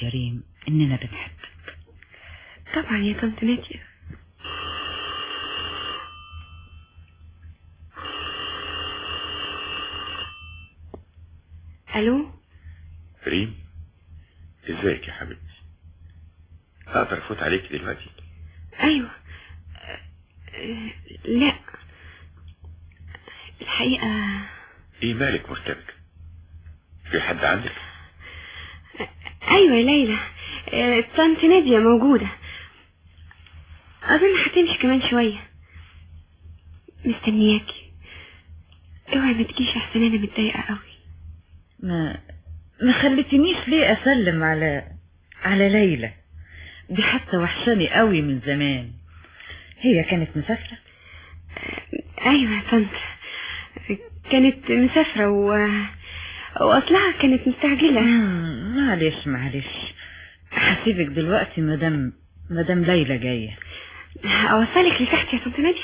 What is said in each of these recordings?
يا ريم إننا بنحبك طبعا يا طنط نادية الو ريم ازيك يا حبيبتي اقدر افوت عليك دلوقتي ايوه أه، لا الحقيقة ايه مالك مرتبك في حد عندك ايوه يا ليلى أه، طنط نادية موجودة اظن هتمشي كمان شوية مستنياكي اوعي ما تجيش احسن انا متضايقة قوي ما ما خلتنيش ليه أسلم على على ليلى دي حتى وحشاني قوي من زمان هي كانت مسافرة ايوه يا طنط كانت مسافرة و... واصلها كانت مستعجلة مم، معلش معلش هسيبك دلوقتي مدام مدام ليلى جاية اوصلك لتحت يا طنط نادية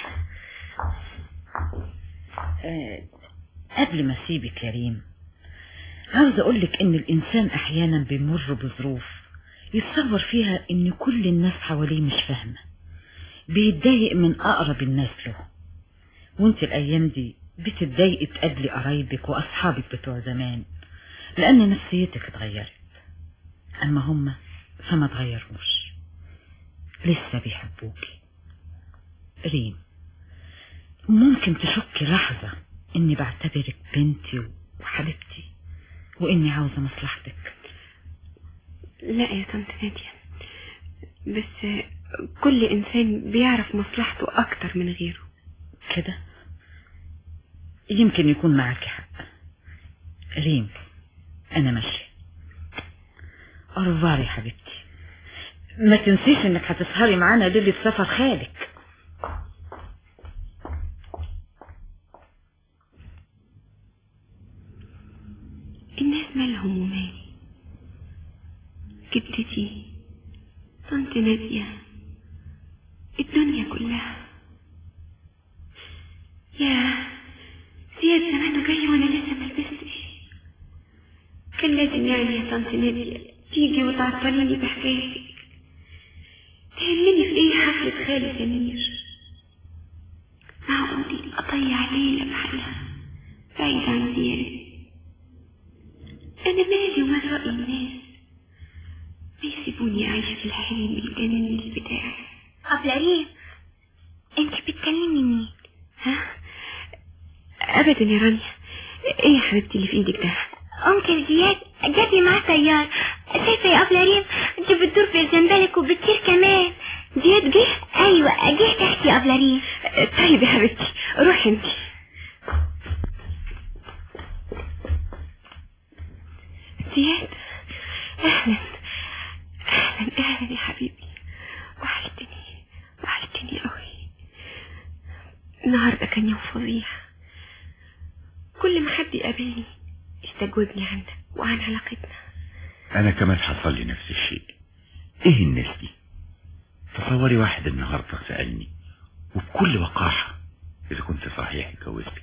آه، قبل ما اسيبك يا ريم عاوز اقولك ان الانسان احيانا بيمر بظروف يتصور فيها ان كل الناس حواليه مش فاهمة بيتضايق من اقرب الناس له وانت الايام دي بتتضايقي تقابلي قرايبك واصحابك بتوع زمان لان نفسيتك اتغيرت اما هما فما اتغيروش لسه بيحبوكي ريم ممكن تشكي لحظة اني بعتبرك بنتي وحبيبتي واني عاوزة مصلحتك لا يا طنط نادية بس كل انسان بيعرف مصلحته اكتر من غيره كده يمكن يكون معك حق ريم انا ماشية أرفاري يا حبيبتي ما تنسيش انك هتسهري معانا ليلة سفر خالك الناس مالهم ومالي جدتي طنط نادية الدنيا كلها يا زياد زمانه جاي وانا لسه ملبستش كان لازم يعني يا طنط نادية تيجي وتعطليني بحكايتك تهمني في ايه حفلة خالي سمير معقول اضيع ليلة بحالها بعيد عن زياد انا مالي ومال رأي الناس بيسيبوني اعيش في الحلم الجميل بتاعي أبلة ريم انت بتكلمي مين ها ابدا يا رانيا ايه يا حبيبتي اللي في ايدك ده أنكل زياد جاب لي معاه طيار شايفة يا أبلة ريم انت بتدور في الزنبلك وبتطير كمان زياد جه أيوة جه تحت يا أبلة ريم طيب يا حبيبتي روحي انت زياد اهلا اهلا اهلا يا حبيبي وحشتني وحشتني قوي النهارده كان يوم فظيع كل ما حد يقابلني يستجوبني عنك وعن علاقتنا انا كمان حصل لي نفس الشيء ايه الناس دي تصوري واحد النهاردة سألني وبكل وقاحة اذا كنت صحيح اتجوزتك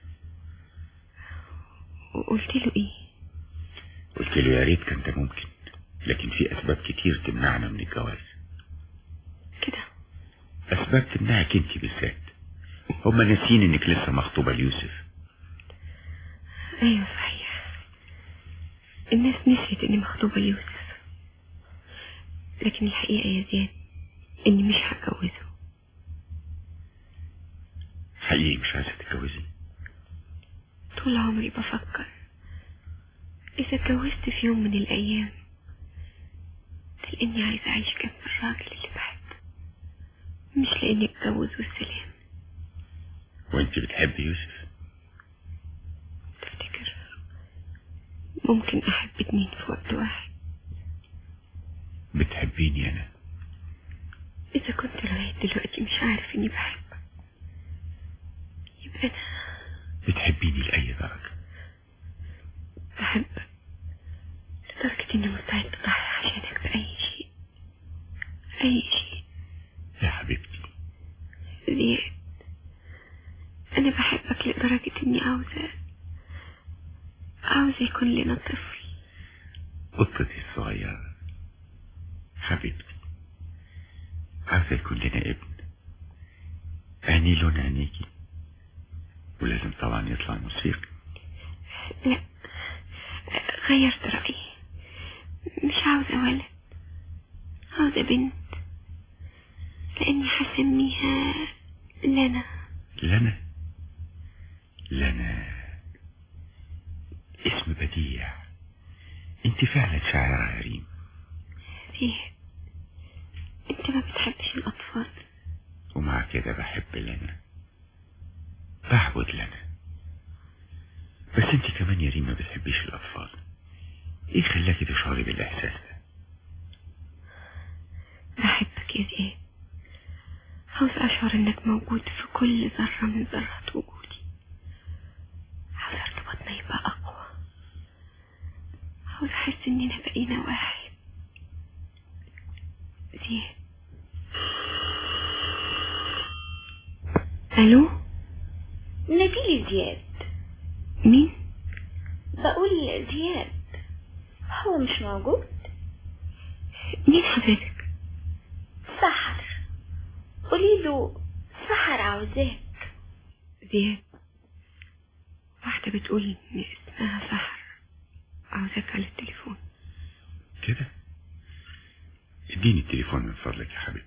وقلت له ايه قلت له يا ريت كان ده ممكن لكن في اسباب كتير تمنعنا من الجواز كده اسباب تمنعك انت بالذات هما ناسين انك لسه مخطوبة ليوسف ايوه صحيح الناس نسيت اني مخطوبة ليوسف لكن الحقيقة يا زياد اني مش هتجوزه حقيقي مش عايزة تتجوزي طول عمري بفكر اذا اتجوزت في يوم من الايام ده لاني عايزة اعيش جنب الراجل اللي بحبه مش لاني اتجوز والسلام وانت بتحبي يوسف تفتكر ممكن احب اتنين في وقت واحد بتحبيني انا اذا كنت لغاية دلوقتي مش عارف اني بحبك يبقى انا بتحبيني لأي درجة بحبك لدرجة اني مستعد اضحي عشانك بأي شيء أي شيء يا حبيبتي زياد أنا بحبك لدرجة إني عاوزة عاوزة يكون لنا طفل قطتي الصغيرة عاوزة يكون لنا ابن عيني لون عينيكي ولازم طبعا يطلع موسيقي لا غيرت رأيي مش عاوزة ولد عاوزة بنت لأني هسميها لنا لنا لنا اسم بديع انت فعلا شاعرة يا ريم فيه انت ما بتحبش الأطفال ومع كده بحب لنا بعبد لنا بس انت كمان يا ريم ما بتحبيش الأطفال ايه خلاكي تشعري بالإحساس ده بحبك يا زياد عاوز أشعر إنك موجود في كل ذرة من ذرات وجودي عاوز ارتباطنا يبقى أقوى عاوز أحس إننا بقينا واحد زياد ألو ناديلي زياد مين؟ بقول زياد هو مش موجود مين حضرتك؟ سحر قولي له سحر عاوزاك زياد واحدة بتقول إن اسمها سحر عاوزاك على التليفون كده اديني التليفون من فضلك يا حبيبتي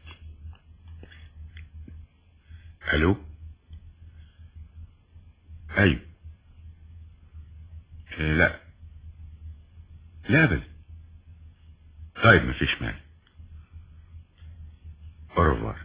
الو ايوه آه، لا لا ابدا طيب مفيش مانع اوروفوار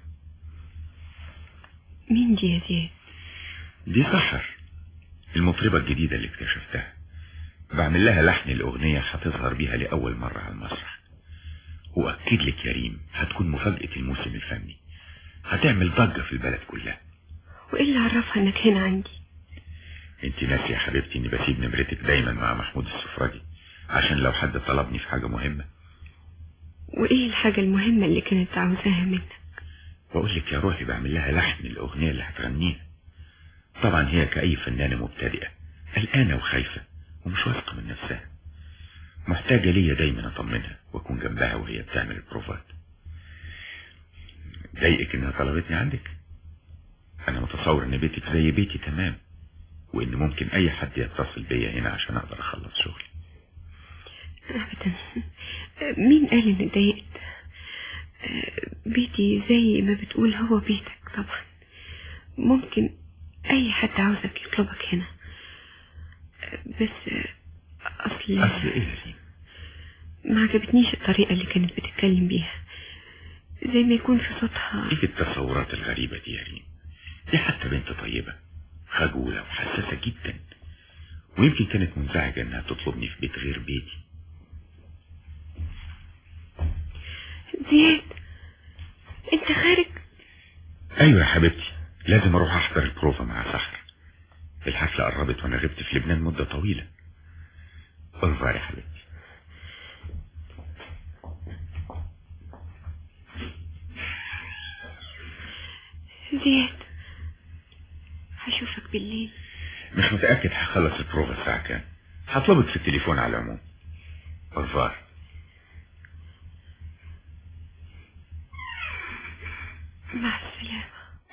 مين دي يا زياد؟ دي سحر المطربة الجديدة اللي اكتشفتها بعمل لها لحن الأغنية هتظهر بيها لأول مرة على المسرح وأكد لك يا ريم هتكون مفاجأة الموسم الفني هتعمل ضجة في البلد كلها وإيه اللي عرفها إنك هنا عندي؟ انت ناسي يا حبيبتي اني بسيب نمرتك دايما مع محمود السفراجي عشان لو حد طلبني في حاجة مهمة وإيه الحاجة المهمة اللي كانت عاوزاها منك؟ بقول لك يا روحي بعمل لها لحن الأغنية اللي هتغنيها طبعا هي كأي فنانة مبتدئة قلقانة وخايفة ومش واثقة من نفسها محتاجة ليا دايما أطمنها وأكون جنبها وهي بتعمل البروفات ضايقك إنها طلبتني عندك أنا متصور إن بيتك زي بيتي تمام وإن ممكن أي حد يتصل بيا هنا عشان أقدر أخلص شغلي أبدا مين قال إني ضايقت؟ بيتي زي ما بتقول هو بيتك طبعا ممكن أي حد عاوزك يطلبك هنا بس أصل أصل إيه يا ريم؟ ما عجبتنيش الطريقة اللي كانت بتتكلم بيها زي ما يكون في صوتها إيه التصورات الغريبة دي يا ريم؟ دي حتى بنت طيبة خجولة وحساسة جدا ويمكن كانت منزعجة إنها تطلبني في بيت غير بيتي زياد انت خارج ايوه يا حبيبتي لازم اروح احضر البروفا مع سحر الحفلة قربت وانا غبت في لبنان مدة طويلة اورفار يا حبيبتي زياد هشوفك بالليل مش متأكد هخلص البروفا الساعة كام هطلبك في التليفون على العموم اورفار مع السلامة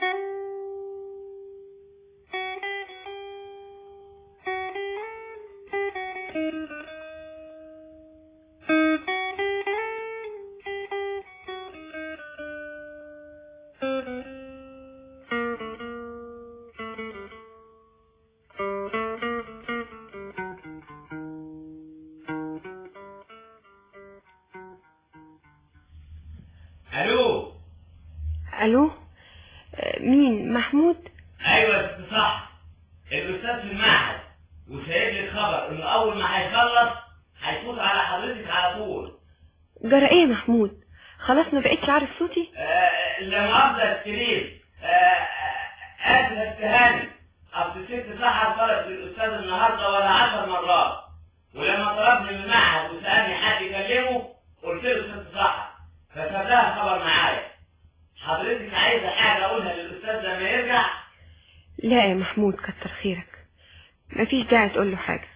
الو الو آه، مين محمود ايوه يا ست صح الاستاذ في المعهد وسايب لي خبر انه اول ما هيخلص هيفوت على حضرتك على طول جرى ايه يا محمود خلاص ما بقتش عارف صوتي آه لا مؤاخذه يا سكريم آه اسف يا استهاني اصل الست سحر طلبت الاستاذ النهارده ولا عشر مرات ولما طلبني من المعهد وسالني حد يكلمه قلت له ست سحر فساب لها خبر معايا حضرتك عايزه حاجه اقولها للاستاذ لما يرجع لا يا محمود كتر خيرك مفيش داعي تقول له حاجة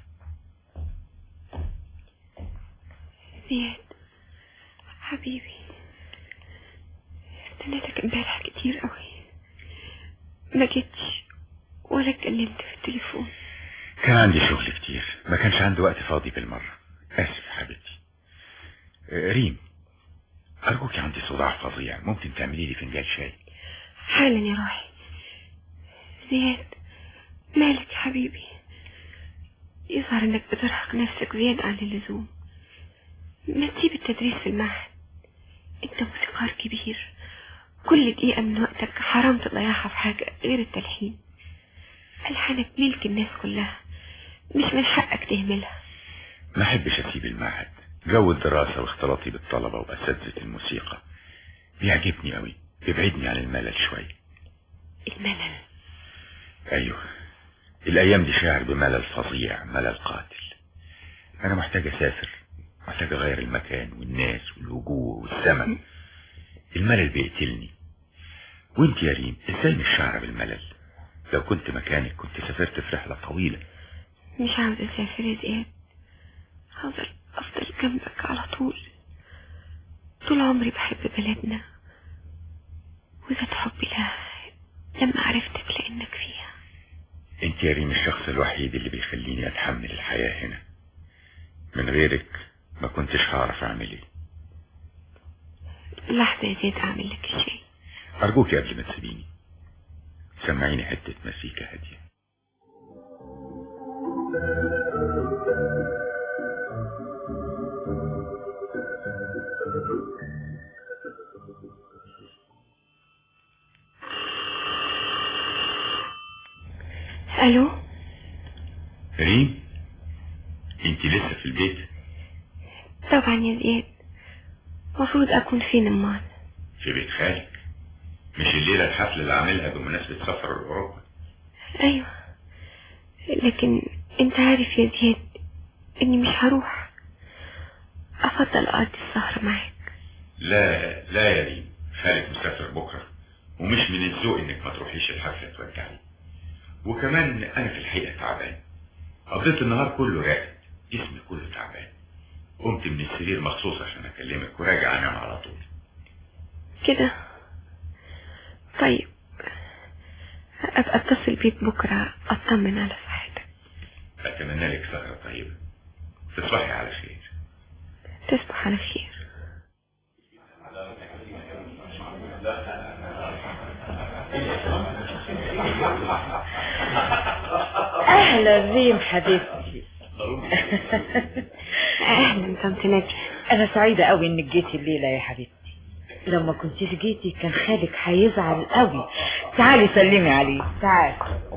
زياد حبيبي استنيتك امبارح كتير قوي ما جيتش ولا اتكلمت في التليفون كان عندي شغل كتير ما كانش عندي وقت فاضي بالمرة اسف يا حبيبتي آه، ريم ارجوك عندي صداع فظيع ممكن تعملي لي فنجان شاي حالا يا روحي زياد مالك يا حبيبي يظهر انك بترهق نفسك زيادة عن اللزوم ما تسيب التدريس في المعهد انت موسيقار كبير كل دقيقة من وقتك حرام تضيعها في حاجة غير التلحين ألحانك ملك الناس كلها مش من حقك تهملها ما احبش اسيب المعهد جو الدراسة واختلاطي بالطلبة واساتذة الموسيقى بيعجبني قوي بيبعدني عن الملل شوية الملل ايوه الايام دي شاعر بملل فظيع ملل قاتل انا محتاج اسافر محتاج اغير المكان والناس والوجوه والزمن الملل بيقتلني وانت يا ريم ازاي مش شاعرة بالملل لو كنت مكانك كنت سافرت في رحلة طويلة مش عاوز أسافر يا زياد هفضل أفضل جنبك على طول طول عمري بحب بلدنا وذات حبي لها لما عرفتك لأنك فيها انت يا ريم الشخص الوحيد اللي بيخليني اتحمل الحياة هنا من غيرك ما كنتش هعرف اعمل ايه لحظة يا زياد أعمل لك الشاي ارجوك قبل ما تسيبيني سمعيني حتة مزيكا هادية ألو ريم انت لسه في البيت طبعا يا زياد مفروض أكون فين أمال في بيت خالك مش الليلة الحفلة اللي عاملها بمناسبة سفر لأوروبا أيوة لكن أنت عارف يا زياد إني مش هروح أفضل أقضي السهرة معاك لا لا يا ريم خالك مسافر بكرة ومش من الذوق انك ما تروحيش الحفلة ترجعي وكمان انا في الحقيقة تعبان قضيت النهار كله راقد جسمي كله تعبان قمت من السرير مخصوص عشان اكلمك وراجع انام على طول كده طيب أبقى أتصل بيك بكرة أطمن على صحتك اتمنى لك سهرة طيبة تصبحي على خير تصبح على خير اهلا ريم حبيبتي أهلا طنط نادية انا سعيدة قوي انك جيتي الليلة يا حبيبتي لو ما كنتيش جيتي كان خالك هيزعل قوي تعالي سلمي عليه تعالي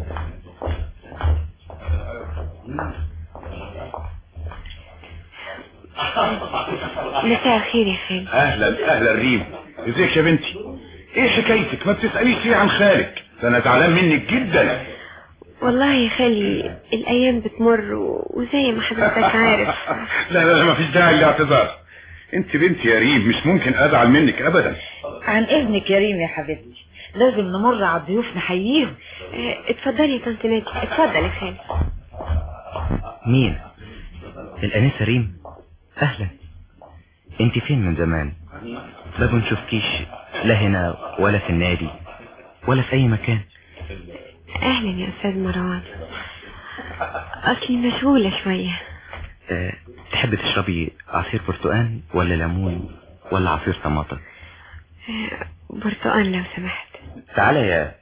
مساء الخير يا خالد اهلا اهلا ريم ازيك يا بنتي ايه حكايتك ما بتسأليش ليه عن خالك ده انا زعلان منك جدا والله يا خالي الأيام بتمر و- وزي ما حضرتك عارف لا لا لا ما فيش داعي للاعتذار انت بنتي يا ريم مش ممكن ازعل منك ابدا عن اذنك يا ريم يا حبيبتي لازم نمر على الضيوف نحييهم آه، اتفضلي يا طنط نادية اتفضل يا خالد مين الأنسة ريم أهلا انت فين من زمان ما بنشوفكيش لا هنا ولا في النادي ولا في أي مكان أهلا يا أستاذ مروان أصلي مشغولة شوية أه تحب تشربي عصير برتقان ولا ليمون ولا عصير طماطم آه، برتقال لو سمحت تعالى يا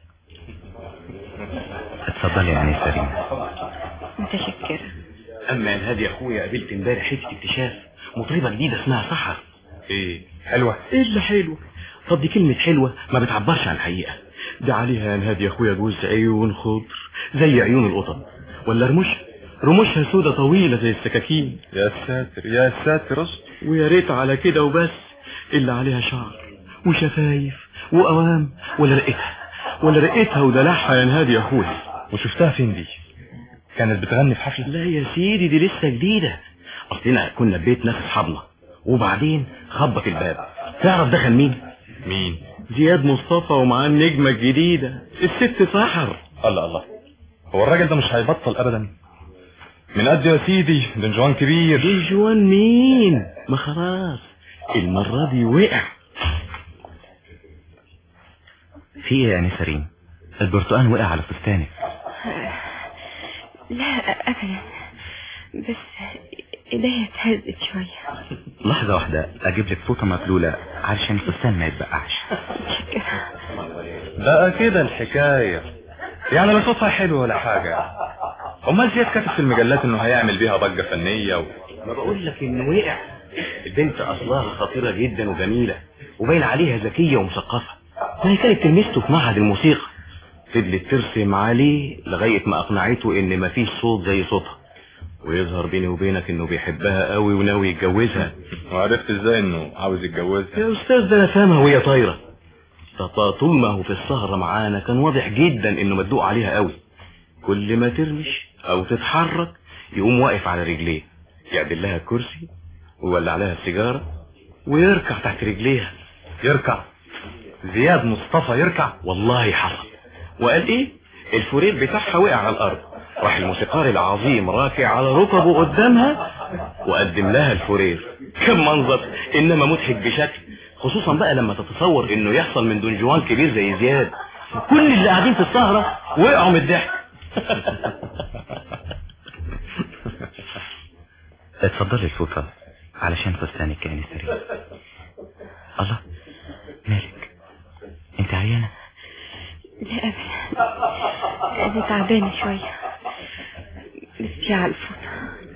اتفضلي يا أنسة ريم متشكرة اما الهادي يا اخويا قابلت امبارح حته اكتشاف مطربه جديده اسمها سحر ايه حلوة ايه اللي حلوه طب دي كلمه حلوه ما بتعبرش عن الحقيقه ده عليها يا الهادي يا اخويا جوز عيون خضر زي عيون القطط ولا رموش رموشها سودة طويلة زي السكاكين يا ساتر يا ساتر أسطى. ويا ريت على كده وبس اللي عليها شعر وشفايف وقوام ولا رقتها ولا رقتها ودلعها يا الهادي يا اخويا وشفتها فين دي كانت بتغني في حفلة لا يا سيدي دي لسه جديدة اصلنا كنا في بيت ناس اصحابنا وبعدين خبط الباب تعرف دخل مين مين زياد مصطفى ومعاه النجمة الجديدة الست سحر الله الله هو الراجل ده مش هيبطل ابدا من قد يا سيدي ده جوان كبير دي جوان مين ما خلاص المرة دي وقع في ايه يا انسه ريم البرتقال وقع على فستانك لا ابدا بس ايديا اتهزت شويه لحظة واحدة اجيب لك فوطة مبلولة علشان الفستان ما يتبقعش بقى كده الحكاية يعني لا صوتها حلو ولا حاجة امال زياد كاتب في المجلات انه هيعمل بيها ضجة فنية و... ما بقول لك انه وقع البنت اصلها خطيرة جدا وجميلة وباين عليها ذكية ومثقفة ما هي كانت تلميذته في معهد الموسيقى فضلت ترسم عليه لغاية ما اقنعته ان مفيش صوت زي صوتها ويظهر بيني وبينك انه بيحبها قوي وناوي يتجوزها وعرفت ازاي انه عاوز يتجوزها يا استاذ ده انا فاهمها وهي طايره ده طول ما هو في السهره معانا كان واضح جدا انه مدلوق عليها قوي كل ما ترمش او تتحرك يقوم واقف على رجليه يعدل لها كرسي ويولع لها السيجاره ويركع تحت رجليها يركع زياد مصطفى يركع والله حصل وقال ايه الفورير بتاعها وقع على الارض راح الموسيقار العظيم راكع على ركبه قدامها وقدم لها الفورير كم منظر انما مضحك بشكل خصوصا بقى لما تتصور انه يحصل من دون جوان كبير زي زياد كل اللي قاعدين في السهرة وقعوا من الضحك اتفضلي الفوطة علشان فستانك يا انسه ريم الله مالك انت عيانة لا ابدا انا تعبانه شويه بس على الفوطه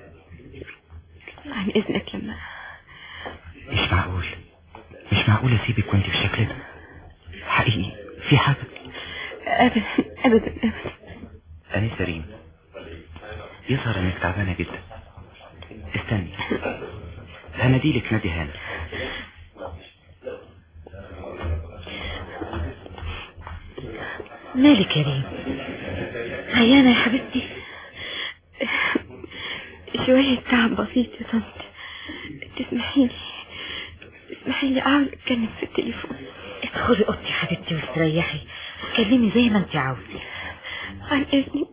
عن اذنك لما مش معقول مش معقول اسيبك وانت بالشكل ده حقيقي في حاجة ابدا ابدا ابدا انسه ريم يظهر انك تعبانة جدا استني هنديلك نادي هاني مالك يا ريم عيانة يا حبيبتي شويه تعب بسيط يا طنط تسمحي لي تسمحي لي اقعد اتكلم في التليفون ادخلي اوضتي يا حبيبتي واستريحي اتكلمي زي ما انت عاوزة عن اذنك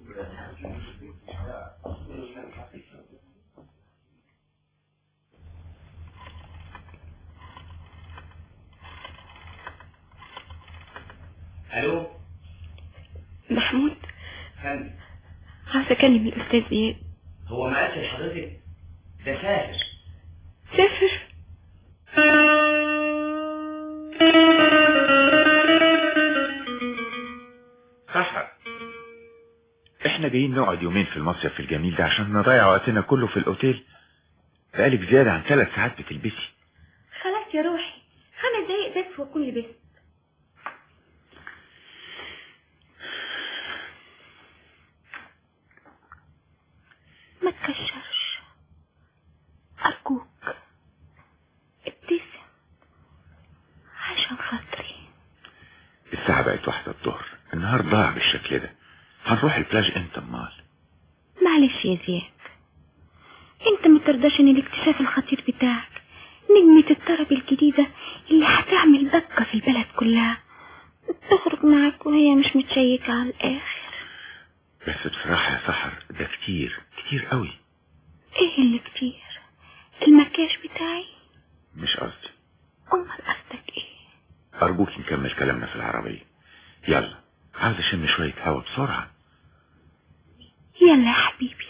الو محمود فندم عاوزه اكلم الاستاذ زياد هو ما قالش لحضرتك ده سافر سافر سحر احنا جايين نقعد يومين في المصيف الجميل ده عشان نضيع وقتنا كله في الاوتيل بقالك زيادة عن ثلاث ساعات بتلبسي خلاص يا روحي خمس دقايق بس واكون لبست ما تكشرش أرجوك ابتسم عشان خاطري الساعة بقت واحدة الظهر النهار ضاع بالشكل ده هنروح البلاج امتى امال معلش يا زياد انت ما ترضاش ان الاكتشاف الخطير بتاعك نجمة الطرب الجديدة اللي هتعمل ضجة في البلد كلها تخرج معاك وهي مش متشيكة على الآخر بس بصراحة يا سحر ده كتير كتير قوي ايه اللي كتير المكياج بتاعي مش قصدي امال قصدك ايه ارجوك نكمل كلامنا في العربية يلا عاوز اشم شوية هوا بسرعة يلا يا حبيبي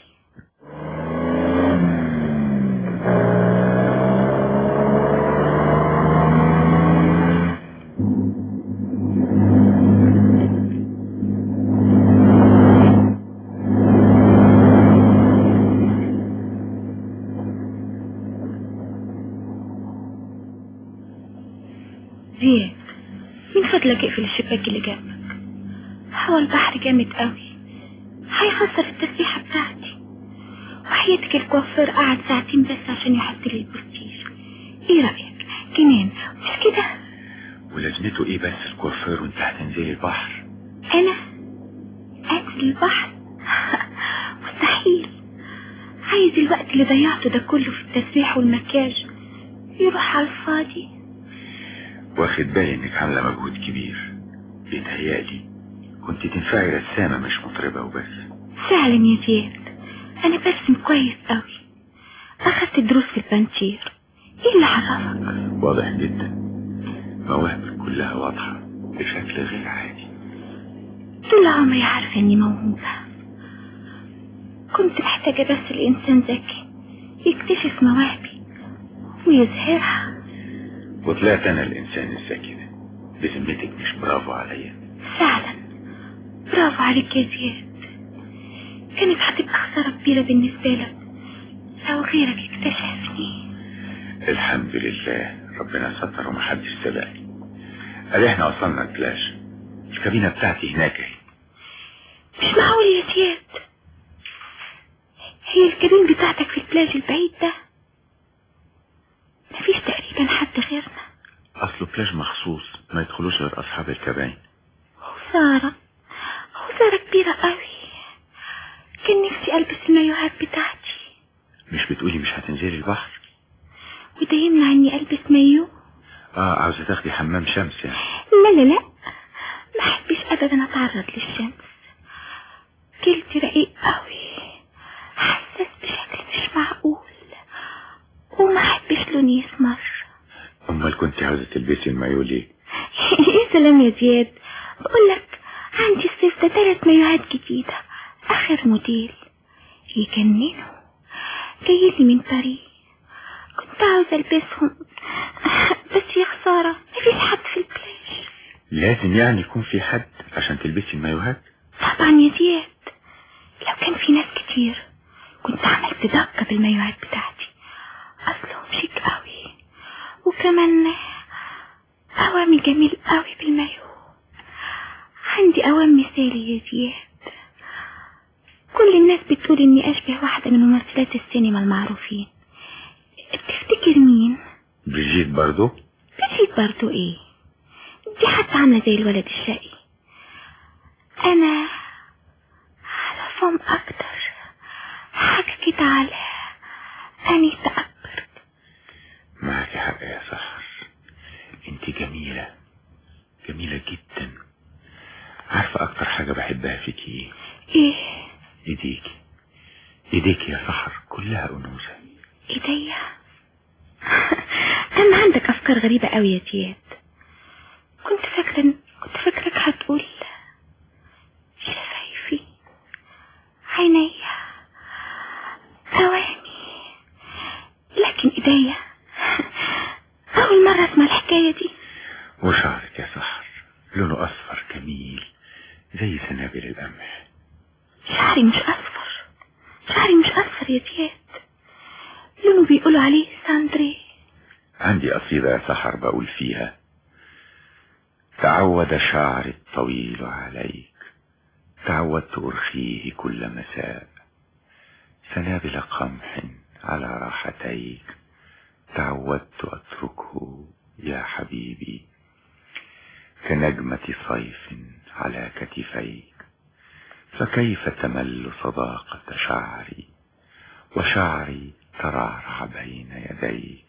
زياد من فضلك اقفل الشباك اللي جنبك هوا البحر جامد قوي هيخسر التسبيحة بتاعتي وحياتك الكوافير قعد ساعتين بس عشان يحط لي البرتيش ايه رأيك جنان مش كده ولازمته ايه بس الكوافير وانت هتنزلي البحر انا انزل البحر مستحيل عايز الوقت اللي ضيعته ده كله في التسبيح والمكياج يروح على الفاضي واخد بالي انك عاملة مجهود كبير بيتهيألي كنت تنفعي رسامة مش مطربة وبس فعلا يا زياد انا برسم كويس قوي اخدت دروس في البنشير ايه اللي عرفك واضح جدا مواهبك كلها واضحة بشكل غير عادي طول عمري عارفة اني موهوبة كنت محتاجة بس الانسان ذكي يكتشف مواهبي ويظهرها وطلعت انا الانسان الذكي ده بذمتك مش برافو عليا فعلا برافو عليك يا زياد كانت هتبقى خسارة كبيرة بالنسبة لك لو غيرك اكتشفني الحمد لله ربنا ستر ومحدش سبقني ادي احنا وصلنا البلاج الكابينة بتاعتي هناك اهي مش معقول يا زياد هي الكابين بتاعتك في البلاج البعيد ده مفيش تقريبا حد غيرنا اصله بلاج مخصوص ما يدخلوش غير اصحاب الكباين خسارة خسارة كبيرة قوي كان نفسي ألبس المايوهات بتاعتي مش بتقولي مش هتنزلي البحر وده يمنع إني ألبس مايو اه عاوزة تاخدي حمام شمس يعني لا لا لا ما أحبش أبدا أتعرض للشمس جلدي رقيق قوي حساس بشكل مش معقول وما أحبش لوني يسمر امال كنت عاوزة تلبسي المايو ليه يا سلام يا زياد بقول لك عندي الصيف ده ثلاث مايوهات جديدة آخر موديل يجننوا جايلي من باريس كنت عاوزة ألبسهم بس يا خسارة مفيش حد في البلاج لازم يعني يكون في حد عشان تلبسي المايوهات طبعا يا زياد لو كان في ناس كتير كنت عملت دقة بالمايوهات بتاعتي أصلهم شيك قوي وكمان أوامي جميل قوي بالمايو عندي أوام مثالي يا زياد كل الناس بتقول إني أشبه واحدة من ممثلات السينما المعروفين تفتكر مين؟ بريجيت برضو بريجيت برضو إيه؟ دي حتى عاملة زي الولد الشقي أنا على فم أكتر حاجة كده على أنيسة أكبر معك حق يا سحر انت جميلة جميلة جدا عارفة اكتر حاجة بحبها فيكي ايه إيه ايديكي ايديكي يا سحر كلها انوثة إيديا أما عندك أفكار غريبة أوي يا زياد كنت فاكرة كنت فاكرك هتقول شفايفي عينيا ثواني لكن إيديا أول مرة أسمع الحكاية دي وشعرك يا سحر لونه اصفر جميل زي سنابل القمح شعري مش أصفر شعري مش أصفر يا زياد لونه بيقولوا عليه ساندري عندي قصيدة يا سحر بقول فيها تعود شعري الطويل عليك تعودت أرخيه كل مساء سنابل قمح على راحتيك تعودت أتركه يا حبيبي كنجمة صيف على كتفيك فكيف تمل صداقة شعري وشعري ترعرع بين يديك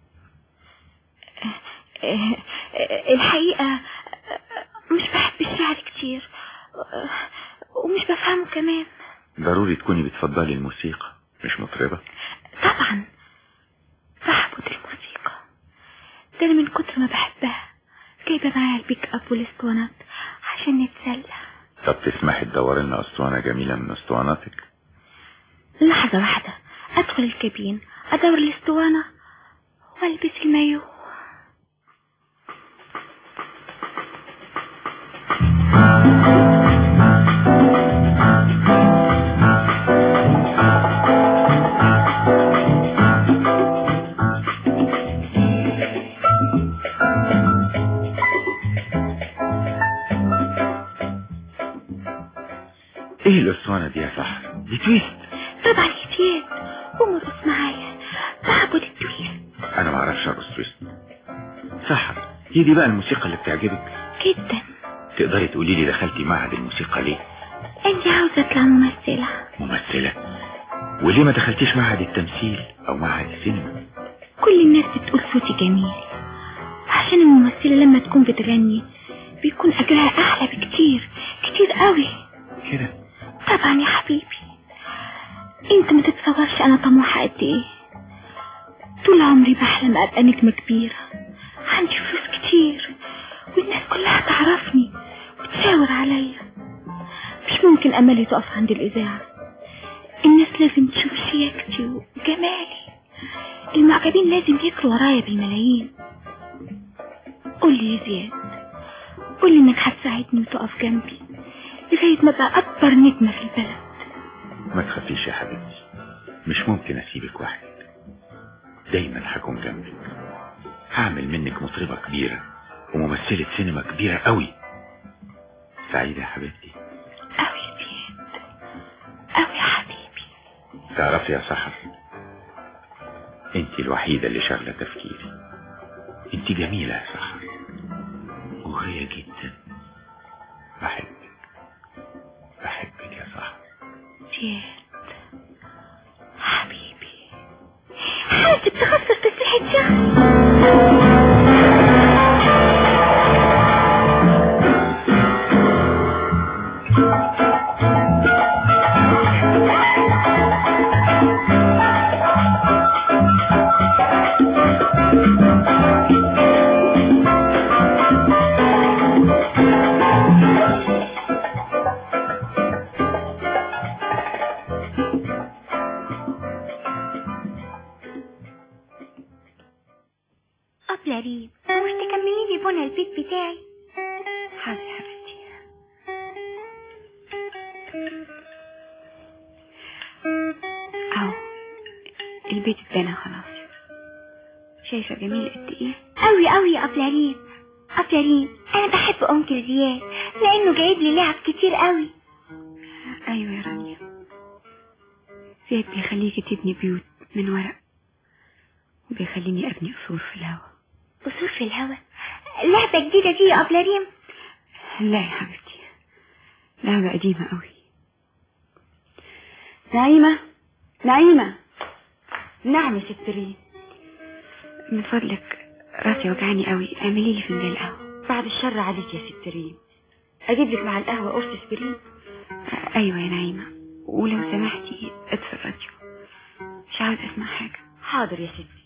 الحقيقة مش بحب الشعر كتير ومش بفهمه كمان ضروري تكوني بتفضلي الموسيقى مش مطربة طبعا بعبد الموسيقى ده انا من كتر ما بحبها جايبة معايا البيك اب والاسطوانات عشان نتسلى طب تسمحي تدور لنا اسطوانة جميلة من اسطواناتك لحظة واحدة ادخل الكابين ادور الاسطوانة والبس المايو ايه الاسطوانة دي يا سحر دي تويست طبعا يا زياد قوم ارقص معايا بعبد التويست انا ما اعرفش ارقص تويست سحر هي دي بقى الموسيقى اللي بتعجبك جدا تقدري تقولي لي دخلتي معهد الموسيقى ليه اني عاوزة اطلع ممثلة ممثلة وليه ما دخلتيش معهد التمثيل او معهد السينما كل الناس بتقول صوتي جميل عشان الممثلة لما تكون بتغني بيكون أجرها أحلى بكتير كتير قوي كده طبعا يا حبيبي انت ما تتصورش انا طموحة قد ايه طول عمري بحلم ابقى نجمة كبيرة عندي فلوس كتير والناس كلها تعرف وتعرفني وتشاور عليا مش ممكن أملي تقف عند الإذاعة الناس لازم تشوف شياكتي وجمالي المعجبين لازم يجروا ورايا بالملايين قول لي يا زياد قول لي انك هتساعدني وتقف جنبي لغاية ما ابقى اكبر نجمة في البلد ما تخافيش يا حبيبتي مش ممكن اسيبك وحدك دايما هكون جنبك هعمل منك مطربة كبيرة وممثلة سينما كبيرة قوي سعيدة يا حبيبتي قوي يا زياد قوي يا حبيبي تعرفي يا سحر انت الوحيدة اللي شغلة تفكيري انت جميلة يا سحر مغرية جدا بحبك بحبك يا سحر زياد حبيبي حاسب تخسر تسليحة شغل أبلة ريم مش تكملي لي بنا البيت بتاعي حاضر يا حبيبتي اهو البيت اتبنى خلاص شايفة جميل قد ايه أوي أوي يا أبلة ريم أبلة ريم أنا بحب أنكل زياد لأنه جايب لي لعب كتير أوي ايوه يا رانيا زياد بيخليكي تبني بيوت من ورق وبيخليني ابني قصور في الهوا قصور في الهوا لعبة جديدة دي يا أبلة ريم لا يا حبيبتي لعبة قديمة قوي نعيمة نعيمة نعم يا ست ريم من فضلك راسي وجعاني قوي اعملي لي فنجان قهوة بعد الشر عليك يا ست ريم اجيب لك مع القهوة قرص اسبرين ايوه يا نعيمة ولو سمحتي اطفي الراديو مش عاوز اسمع حاجة حاضر يا ستي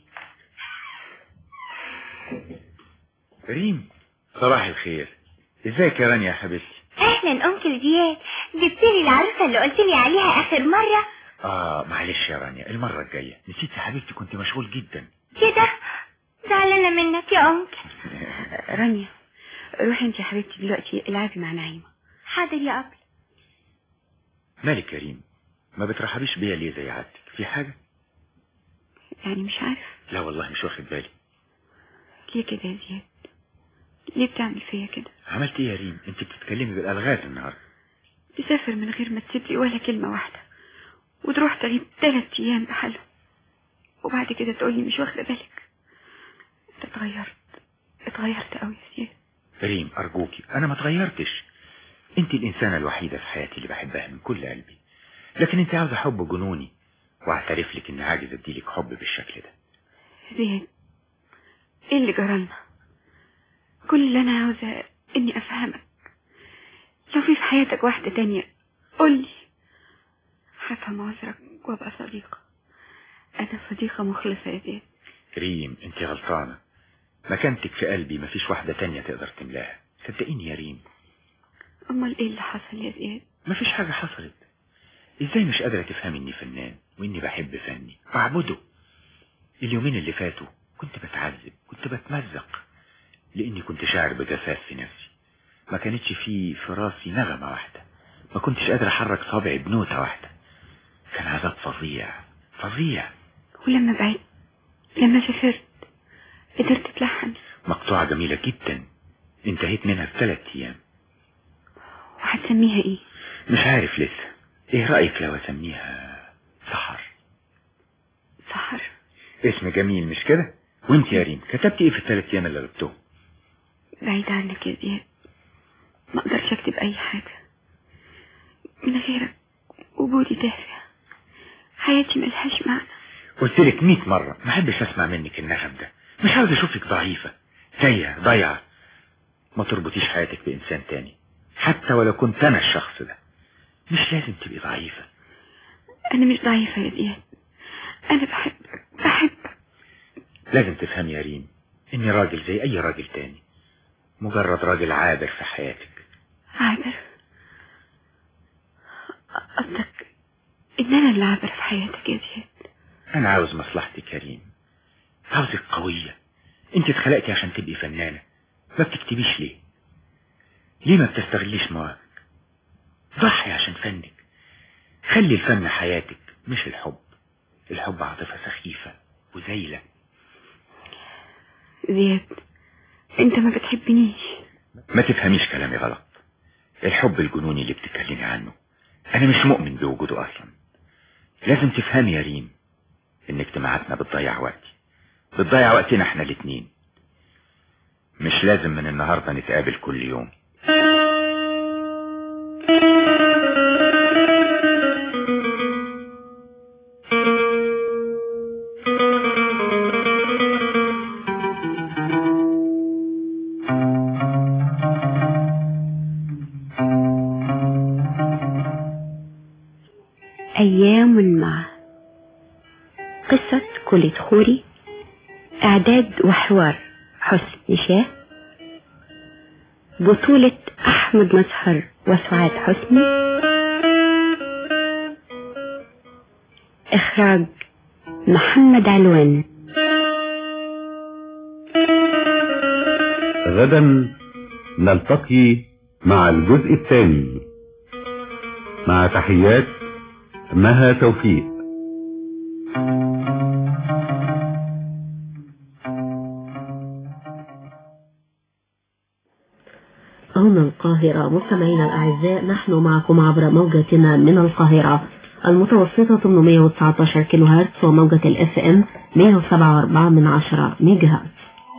ريم صباح الخير ازيك يا رانيا يا حبيبتي أهلا أنكل زياد جبت لي العروسة اللي قلت لي عليها آخر مرة اه معلش يا رانيا المرة الجاية نسيت يا حبيبتي كنت مشغول جدا كده زعلانة منك يا أنكل رانيا روحي انت يا حبيبتي دلوقتي العبي مع نعيمة حاضر يا أبل مالك يا ريم ما بترحبيش بيا ليه زي عادتك في حاجة يعني مش عارف لا والله مش واخد بالي ليه كده يا زياد ليه بتعمل فيا كده عملت ايه يا ريم انت بتتكلمي بالالغاز النهارده تسافر من غير ما تسيب لي ولا كلمة واحدة وتروح تغيب ثلاث أيام بحالهم وبعد كده تقولي مش واخدة بالك انت اتغيرت اتغيرت قوي يا زياد ريم ارجوكي انا ما اتغيرتش انت الانسانة الوحيدة في حياتي اللي بحبها من كل قلبي لكن انت عاوزة حب جنوني واعترف لك اني عاجز اديلك حب بالشكل ده زياد ايه اللي جرالنا كل اللي انا عاوزة اني افهمك لو في في حياتك واحدة تانية قولي هفهم عذرك وابقى صديقة انا صديقة مخلصة يا زياد ريم انت غلطانة مكانتك في قلبي مفيش واحدة تانية تقدر تملاها صدقيني يا ريم امال ايه اللي حصل يا زياد مفيش حاجة حصلت ازاي مش قادرة تفهمي اني فنان واني بحب فني واعبده اليومين اللي فاتوا كنت بتعذب كنت بتمزق لاني كنت شاعر بجفاف في نفسي ما كانتش في في راسي نغمة واحدة ما كنتش قادر احرك صابعي بنوتة واحدة كان عذاب فظيع فظيع ولما بعدت لما سافرت قدرت تلحن مقطوعة جميلة جدا انتهيت منها في ثلاث ايام وهتسميها ايه مش عارف لسه ايه رأيك لو اسميها سحر سحر اسم جميل مش كده وانت يا ريم كتبت ايه في الثلاث ايام اللي غبتهم بعيد عنك يا زياد ما اقدرش اكتب اي حاجة من غيرك وجودي دافع حياتي ملهاش معنى قلت لك 100 مرة ما احبش اسمع منك النغم ده مش عاوز اشوفك ضعيفة تايهة ضايعة ما تربطيش حياتك بانسان تاني حتى ولو كنت انا الشخص ده مش لازم تبقي ضعيفة انا مش ضعيفة يا زياد انا بحبك بحبك لازم تفهمي يا ريم اني راجل زي اي راجل تاني مجرد راجل عابر في حياتك عابر قصدك ان انا اللي عابر في حياتك يا زياد انا عاوز مصلحتك يا ريم عاوزك قوية انت اتخلقتي عشان تبقي فنانة ما بتكتبيش ليه ليه ما بتستغليش مواهبك ضحي عشان فنك خلي الفن حياتك مش الحب الحب عاطفة سخيفة وزايلة زياد انت ما بتحبنيش ما تفهميش كلامي غلط الحب الجنوني اللي بتتكلمي عنه انا مش مؤمن بوجوده اصلا لازم تفهمي يا ريم ان اجتماعاتنا بتضيع وقتي بتضيع وقتنا احنا الاتنين مش لازم من النهاردة نتقابل كل يوم أيام معه قصة كلية خوري إعداد وحوار حسن شاه بطولة أحمد مسهر وسعاد حسني إخراج محمد علوان غدا نلتقي مع الجزء الثاني مع تحيات مها توفيق هنا القاهرة مستمعينا الأعزاء نحن معكم عبر موجتنا من القاهرة المتوسطة 819 كيلو هرتز وموجة الاف ام 107.4 من عشرة ميجا هرتز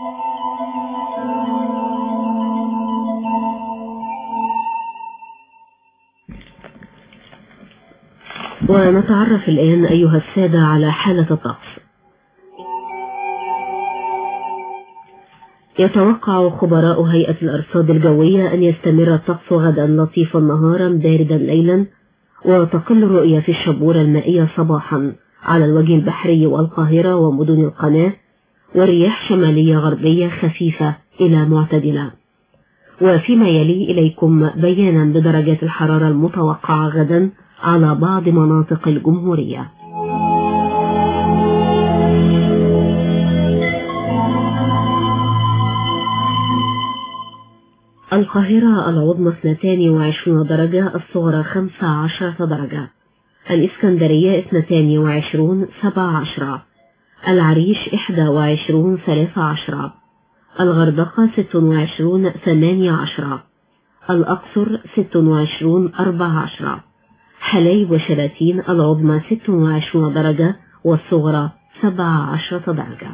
ونتعرف الآن أيها السادة على حالة الطقس يتوقع خبراء هيئة الأرصاد الجوية أن يستمر الطقس غدا لطيفا نهارا باردا ليلا وتقل الرؤية في الشبورة المائية صباحا على الوجه البحري والقاهرة ومدن القناة ورياح شمالية غربية خفيفة إلى معتدلة وفيما يلي إليكم بيانا بدرجات الحرارة المتوقعة غدا على بعض مناطق الجمهورية القاهرة العظمى 22 درجة الصغرى 15 درجة الإسكندرية 22 17 العريش 21 13 الغردقة 26 18 الأقصر 26 14 حلايب وشلاتين العظمى 26 درجة والصغرى 17 درجة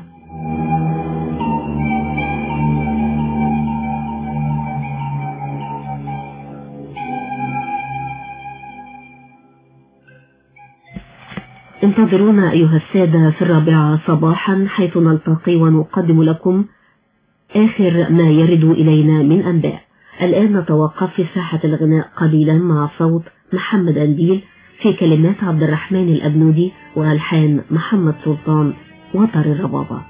انتظرونا أيها السادة في الرابعة صباحا حيث نلتقي ونقدم لكم آخر ما يرد إلينا من أنباء الآن نتوقف في ساحة الغناء قليلا مع صوت محمد أنديل في كلمات عبد الرحمن الأبنودي وألحان محمد سلطان وطر الربابة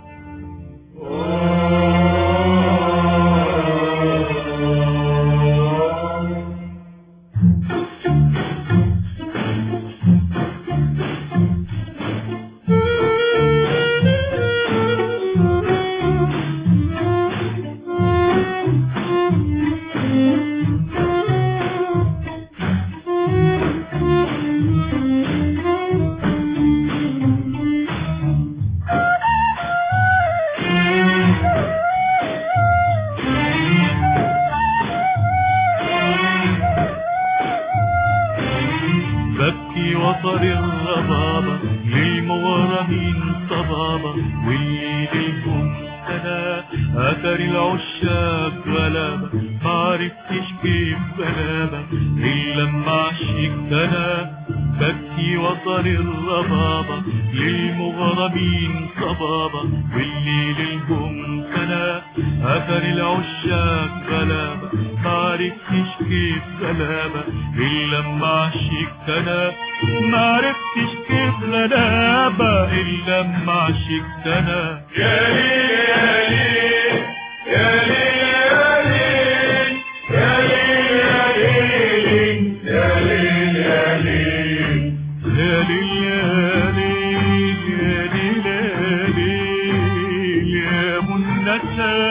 ببكي وطر الربابة للمغرمين صبابة ويليكم سنة أثر العشاق غلابة معرفتش كيف غلابة إلا لما عشقت أنا ببكي وطر الربابة للمغرمين صبابة والليل لهم سنة أثر العشاق غلابة معرفتش كيف غلابة إلا لما عشقت أنا معرفتش كيف غلابة إلا لما عشقت أنا يا ليل يا ليل يا ليل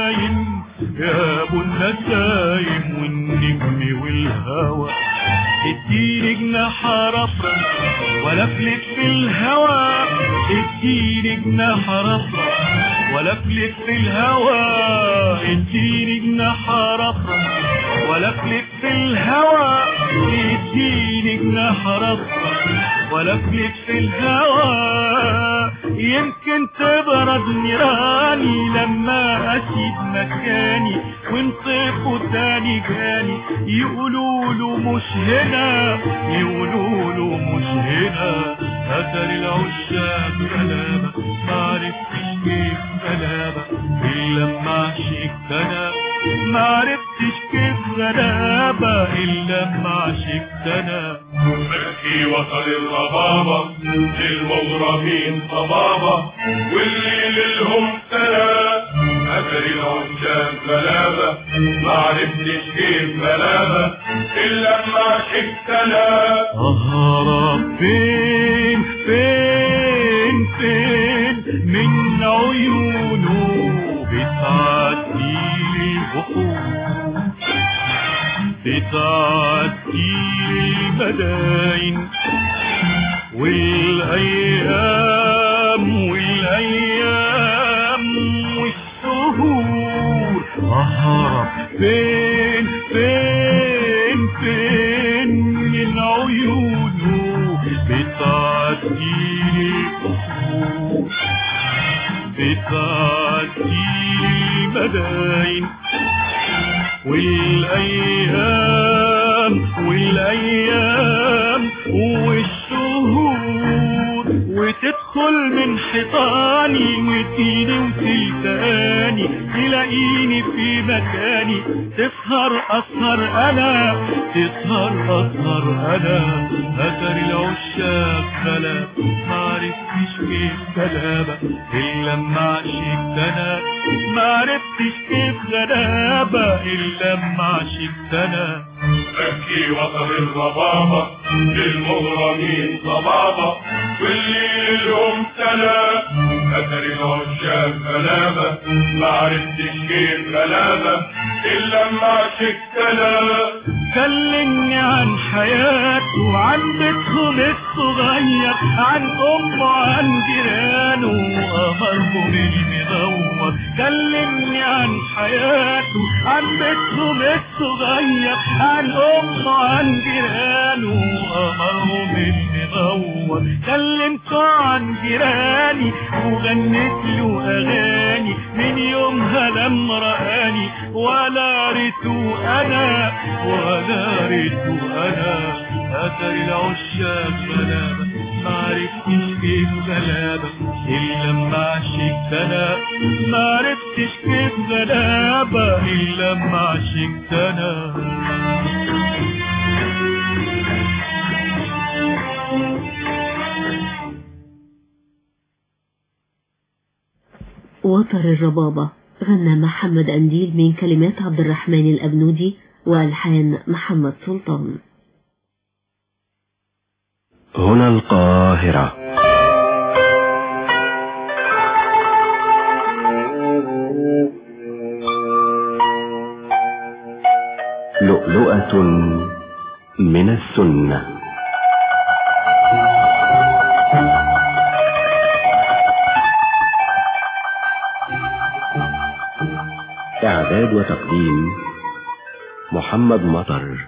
نايم يا ابو النسايم والنجم والهوى اديني جناح رفرف ولفلف في الهوى اديني جناح رفرف ولفلف في الهوى اديني جناح رفرف ولفلف في الهوى اديني جناح رفرف ولفلف في الهوى يمكن تبرد نيراني لما اسيب مكاني وانطفوا تاني جاني يقولوا له مش هنا يقولوا له مش هنا اثر العشاق غلابة معرفتش كيف غلابة الا لما عشقت انا معرفتش كيف غلابة الا لما عشقت انا بكي وصل الربابة للمغربين صبابة واللي لهم سلام أثر العشاق غلابة معرفتش كيف غلابة إلا لما عشقت أنا أهرب فين فين فين من عيونه بتعدي البحور بتعدي المداين والأيام والأيام والشهور أهرب فين فين فين من عيونه بتعدي البحور بتعدي المداين والأيام والأيام والشهور وتدخل من حيطاني وتجيني وتلتاني تلاقيني في مكاني تسهر أسهر أنا تسهر أسهر أنا أثر العشاق غلاب معرفتش كيف غلابة إلا لما عشقت أنا معرفتش كيف غلابة إلا لما عشقت أنا بكي وصل الربابة للمغرمين صبابة واللي لهم سلام أثر العشاق غلابة معرفتش كيف غلابة إلا لما عشقت أنا كلمني عن حياته وعن بيتهم الصغير عن أمه وعن جيرانه وقمرهم المدور كلمني عن حياته عن بيتهم الصغير عن أمه وعن جيرانه وقمرهم المدور كلمته عن جيراني وغنيت له أغاني من يومها لما رآني ولا ريته أنا ولا ريته أنا أثر العشاق غلابة معرفتش كيف غلابة إلا لما عشقت أنا معرفتش كيف غلابة إلا لما عشقت أنا وتر الربابة غنى محمد أنديل من كلمات عبد الرحمن الأبنودي وألحان محمد سلطان هنا القاهرة لؤلؤة من السنة إعداد وتقديم محمد مطر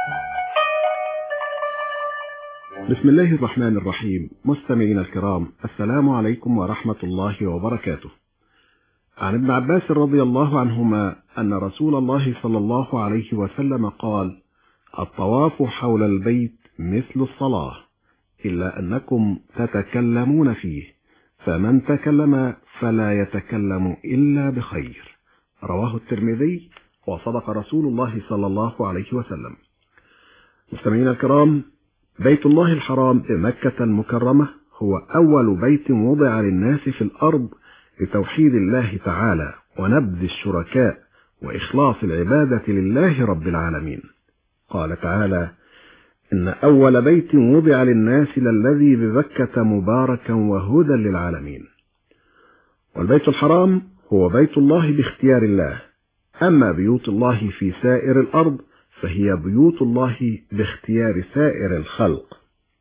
بسم الله الرحمن الرحيم مستمعينا الكرام السلام عليكم ورحمة الله وبركاته عن ابن عباس رضي الله عنهما أن رسول الله صلى الله عليه وسلم قال الطواف حول البيت مثل الصلاة إلا أنكم تتكلمون فيه فمن تكلم فلا يتكلم إلا بخير رواه الترمذي وصدق رسول الله صلى الله عليه وسلم مستمعينا الكرام بيت الله الحرام بمكة المكرمة هو أول بيت وضع للناس في الأرض لتوحيد الله تعالى ونبذ الشركاء وإخلاص العبادة لله رب العالمين قال تعالى إن أول بيت وضع للناس للذي ببكة مباركا وهدى للعالمين والبيت الحرام هو بيت الله باختيار الله أما بيوت الله في سائر الأرض فهي بيوت الله باختيار سائر الخلق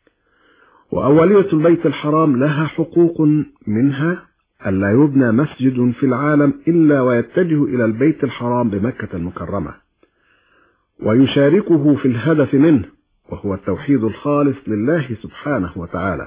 وأولية البيت الحرام لها حقوق منها ألا يبنى مسجد في العالم إلا ويتجه إلى البيت الحرام بمكة المكرمة ويشاركه في الهدف منه وهو التوحيد الخالص لله سبحانه وتعالى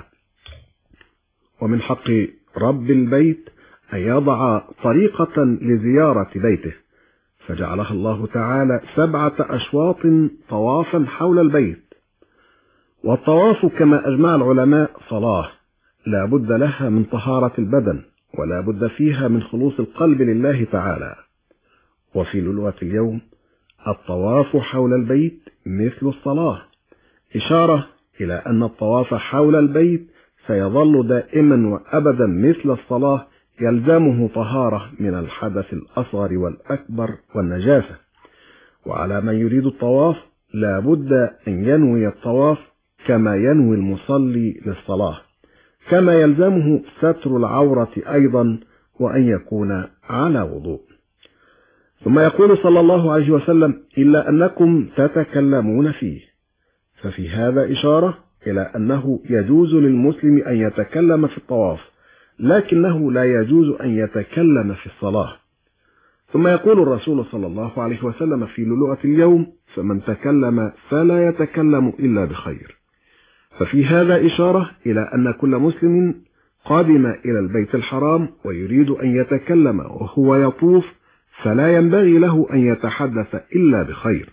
ومن حق رب البيت أن يضع طريقة لزيارة بيته فجعلها الله تعالى سبعة أشواط طوافا حول البيت والطواف كما أجمع العلماء صلاة لا بد لها من طهارة البدن ولا بد فيها من خلوص القلب لله تعالى وفي للوة اليوم الطواف حول البيت مثل الصلاة إشارة إلى أن الطواف حول البيت سيظل دائما وأبدا مثل الصلاة يلزمه طهارة من الحدث الأصغر والأكبر والنجاسة وعلى من يريد الطواف لا بد أن ينوي الطواف كما ينوي المصلي للصلاة كما يلزمه ستر العورة أيضا وأن يكون على وضوء ثم يقول صلى الله عليه وسلم إلا أنكم تتكلمون فيه ففي هذا إشارة إلى أنه يجوز للمسلم أن يتكلم في الطواف لكنه لا يجوز أن يتكلم في الصلاة ثم يقول الرسول صلى الله عليه وسلم في لؤلؤة اليوم فمن تكلم فلا يتكلم إلا بخير ففي هذا إشارة إلى أن كل مسلم قادم إلى البيت الحرام ويريد أن يتكلم وهو يطوف فلا ينبغي له أن يتحدث إلا بخير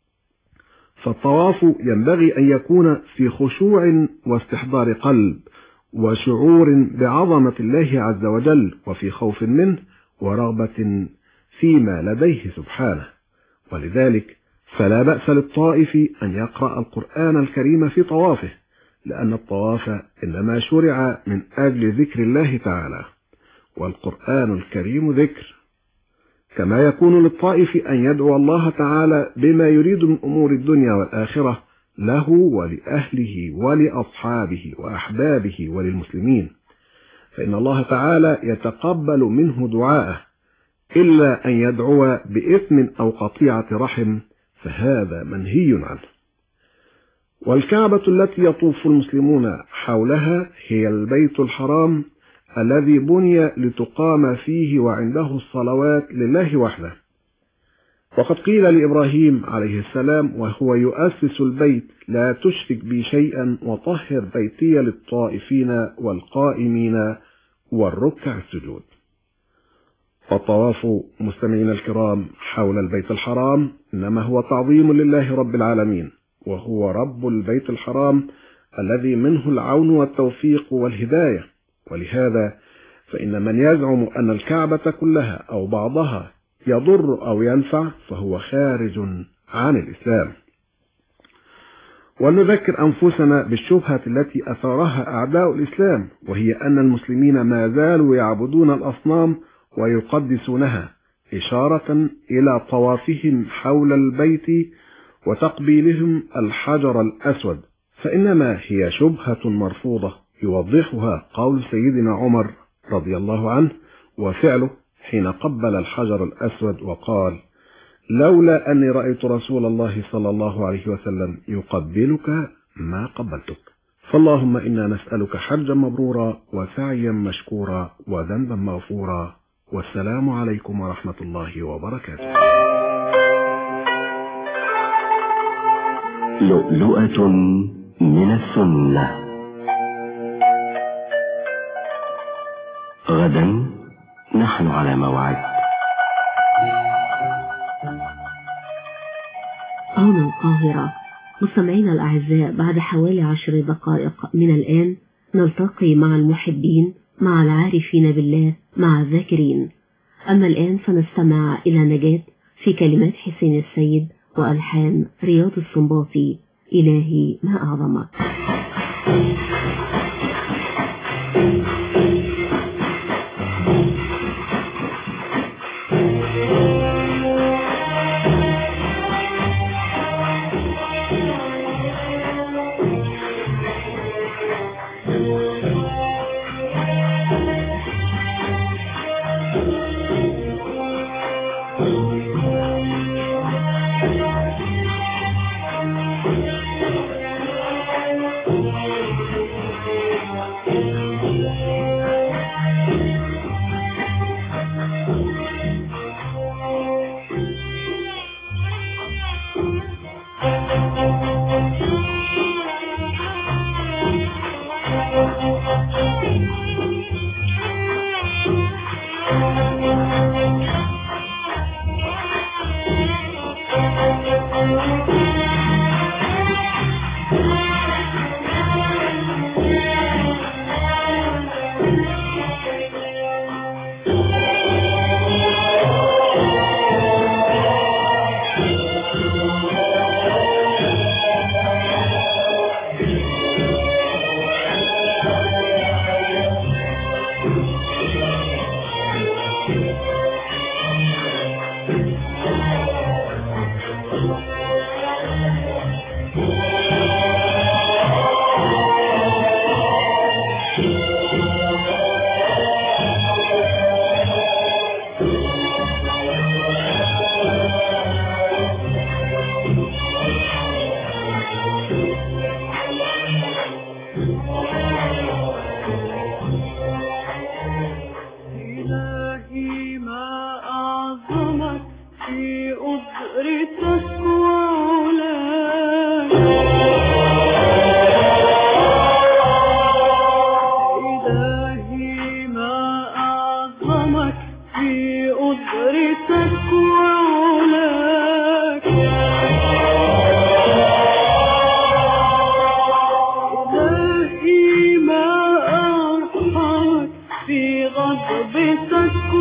فالطواف ينبغي أن يكون في خشوع واستحضار قلب وشعور بعظمة الله عز وجل وفي خوف منه ورغبة فيما لديه سبحانه ولذلك فلا بأس للطائف أن يقرأ القرآن الكريم في طوافه لأن الطواف إنما شرع من أجل ذكر الله تعالى والقرآن الكريم ذكر كما يكون للطائف أن يدعو الله تعالى بما يريد من أمور الدنيا والآخرة له ولأهله ولأصحابه وأحبابه وللمسلمين فإن الله تعالى يتقبل منه دعاءه إلا أن يدعو بإثم أو قطيعة رحم فهذا منهي عنه والكعبة التي يطوف المسلمون حولها هي البيت الحرام الذي بني لتقام فيه وعنده الصلوات لله وحده وقد قيل لإبراهيم عليه السلام وهو يؤسس البيت لا تشرك بي شيئا وطهر بيتي للطائفين والقائمين والركع السجود فالطواف مستمعين الكرام حول البيت الحرام إنما هو تعظيم لله رب العالمين وهو رب البيت الحرام الذي منه العون والتوفيق والهداية ولهذا فإن من يزعم أن الكعبة كلها أو بعضها يضر أو ينفع فهو خارج عن الإسلام ولنذكر أنفسنا بالشبهة التي أثارها أعداء الإسلام وهي أن المسلمين ما زالوا يعبدون الأصنام ويقدسونها إشارة إلى طوافهم حول البيت وتقبيلهم الحجر الأسود فإنما هي شبهة مرفوضة يوضحها قول سيدنا عمر رضي الله عنه وفعله حين قبل الحجر الأسود وقال لولا أني رأيت رسول الله صلى الله عليه وسلم يقبلك ما قبلتك فاللهم إنا نسألك حجا مبرورا وسعيا مشكورا وذنبا مغفورا والسلام عليكم ورحمة الله وبركاته لؤلؤة من السنة غدا نحن على موعد هنا القاهرة مستمعينا الأعزاء بعد حوالي عشر دقائق من الآن نلتقي مع المحبين مع العارفين بالله مع الذاكرين أما الآن فنستمع إلى نجاة في كلمات حسين السيد وألحان رياض السنباطي إلهي ما أعظمك إلهي ما أعظمك في قدرتك وعلاك إلهي ما أعظمك في قدرتك وعلاك إلهي ما أرحمك في غضبتك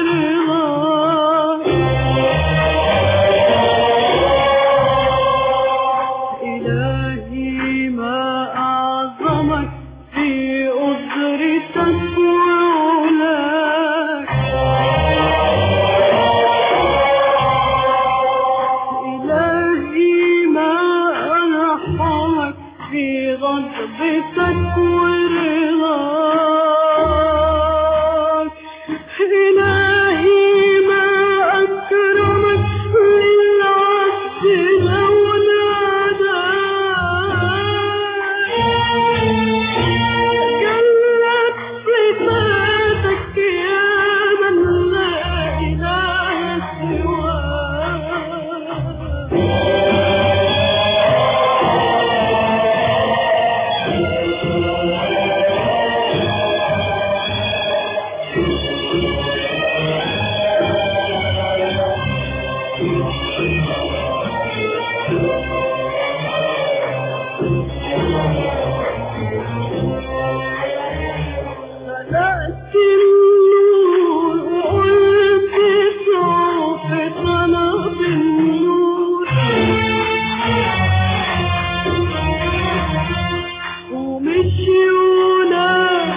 ورضاك إلهي ما أعظمك في قدرتك وعلاك إلهي ما أرحمك في غضبتك ورضاك إلهي ما أكرمك للعبد لو ناداك جلت صفاتك يا من لا إله بدأت النور وقلت سوف طلب النور ومشيونا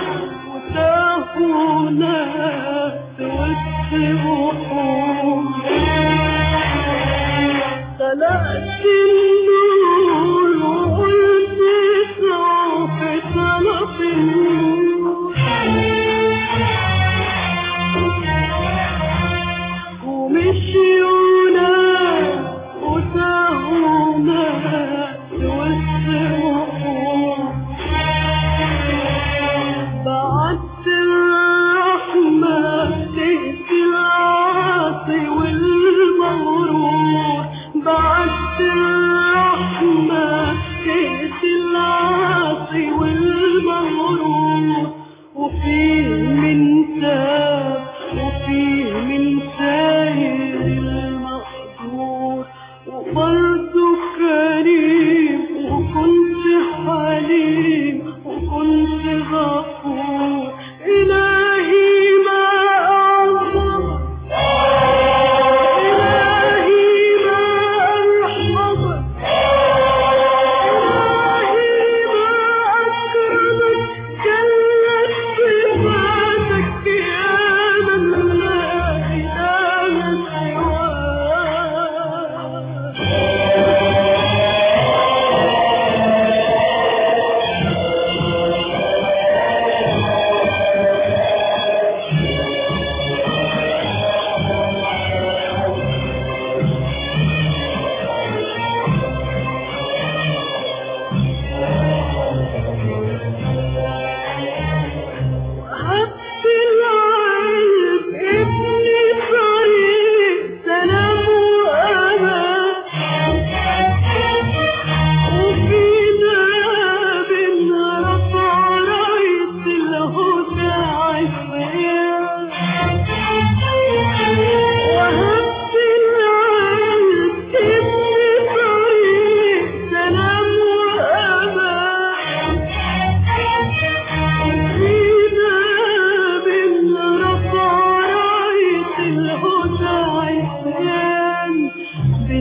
وتاهونا وسط بحور طلعت النور وقلت سوف طلب النور ومشيونا وتاهونا وسط بحور بعت الرحمة تهدي العاصي والمغرور بعت الرحمة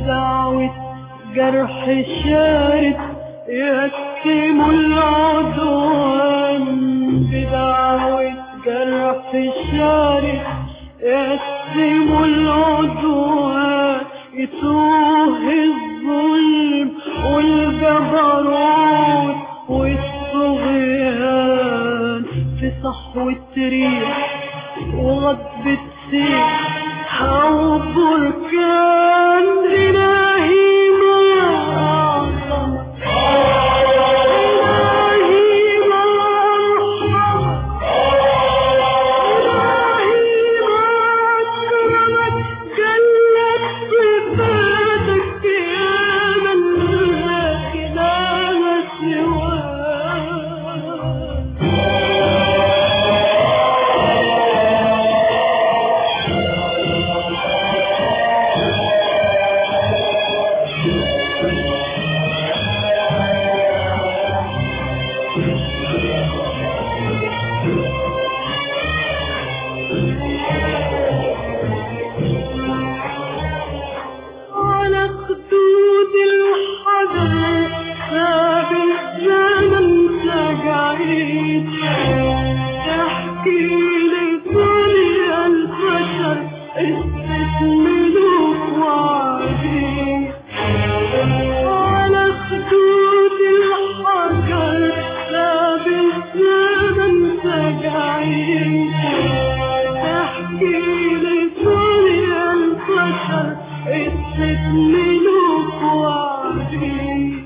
بدعوة جرح شارد يكتم العدوان بدعوة جرح شارد يكتم العدوان يتوه الظلم والجبروت والطغيان في صحوة ريح وغضبة سيح أو بركان إلهي ما أعظم إلهي ما أرحم إلهي ما أكرمك جلت صفاتك يا من لا إله على خدود الحجر باب الزمن تجعيد تحكي لدنيا البشر قصة ملوك وعبيد على خدود الحجر باب الزمن تجعيد تحكي لدنيا البشر قصة ملوك وعبيد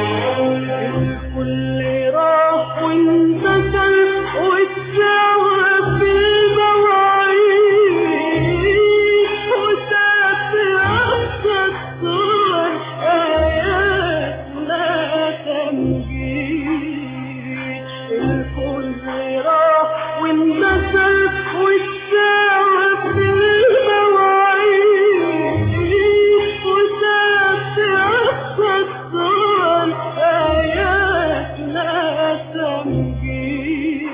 الكل راح وانتشر واتساوى في المواعيد وساب أقصى الصور آيات لا تمجيد الكل راح وانتشر واتساوى في المواعيد وساب أقصى الصور آيات لا تمجيد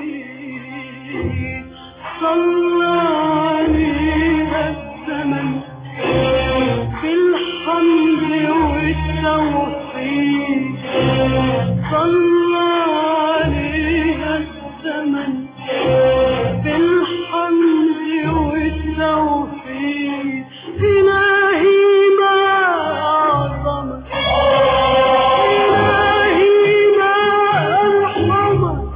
صلى عليها الزمن في الحمد والتوحيد صلى عليها الزمن في الحمد والتوحيد إلهي ما أعظم إلهي ما أرحم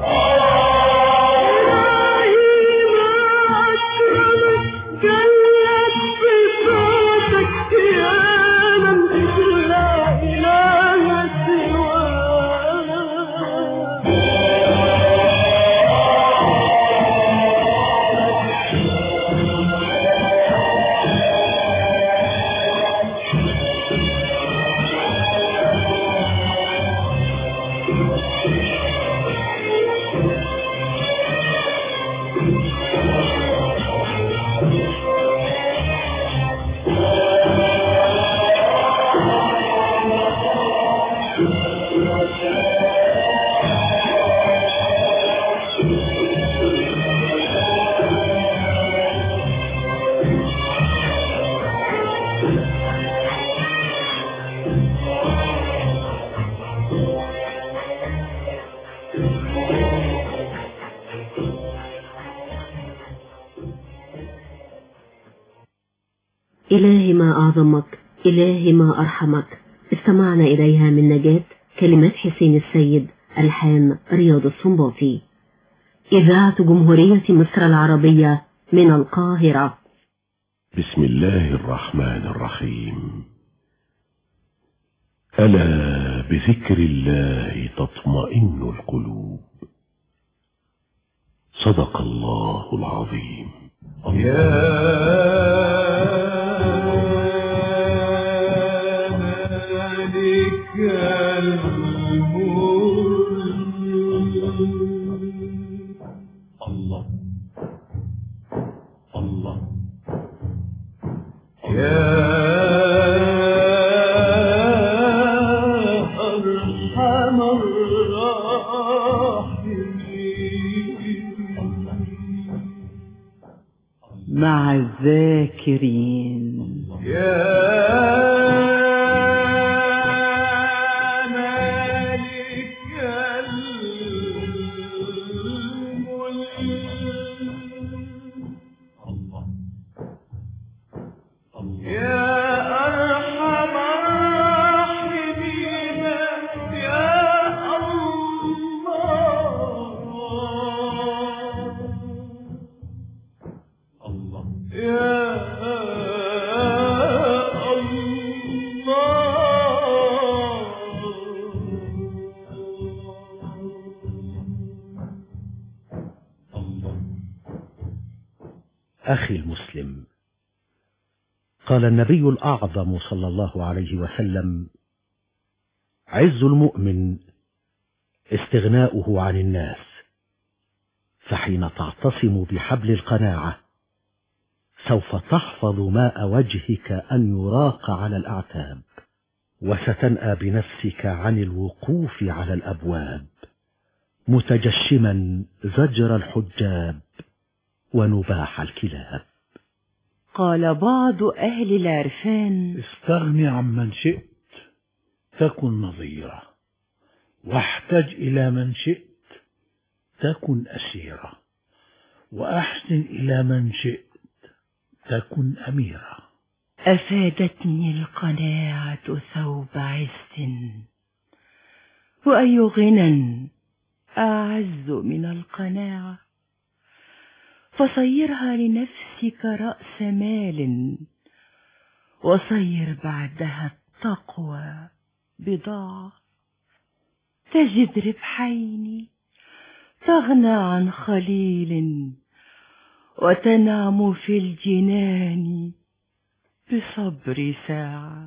إلهي ما أكرمك جلت صفاتك يا من لا إله إلهي ما أعظمك إلهي ما أرحمك استمعنا إليها من نجاة كلمات حسين السيد ألحان رياض السنباطي إذاعة جمهورية مصر العربية من القاهرة بسم الله الرحمن الرحيم ألا بذكر الله تطمئن القلوب صدق الله العظيم مالك الملك الله الله يا أرحم الراحمين مع الذاكرين يا أخي المسلم قال النبي الأعظم صلى الله عليه وسلم عز المؤمن استغناؤه عن الناس فحين تعتصم بحبل القناعة سوف تحفظ ماء وجهك أن يراق على الأعتاب وستنأى بنفسك عن الوقوف على الأبواب متجشما زجر الحجاب ونباح الكلاب قال بعض أهل العرفان استغني عمن شئت تكن نظيرة واحتج إلى من شئت تكن أسيرة وأحسن إلى من شئت تكن أميرة أفادتني القناعة ثوب عز وأي غنى أعز من القناعة فصيرها لنفسك رأس مال وصير بعدها التقوى بضاعة تجد ربحين تغنى عن خليل وتنعم في الجنان بصبر ساعة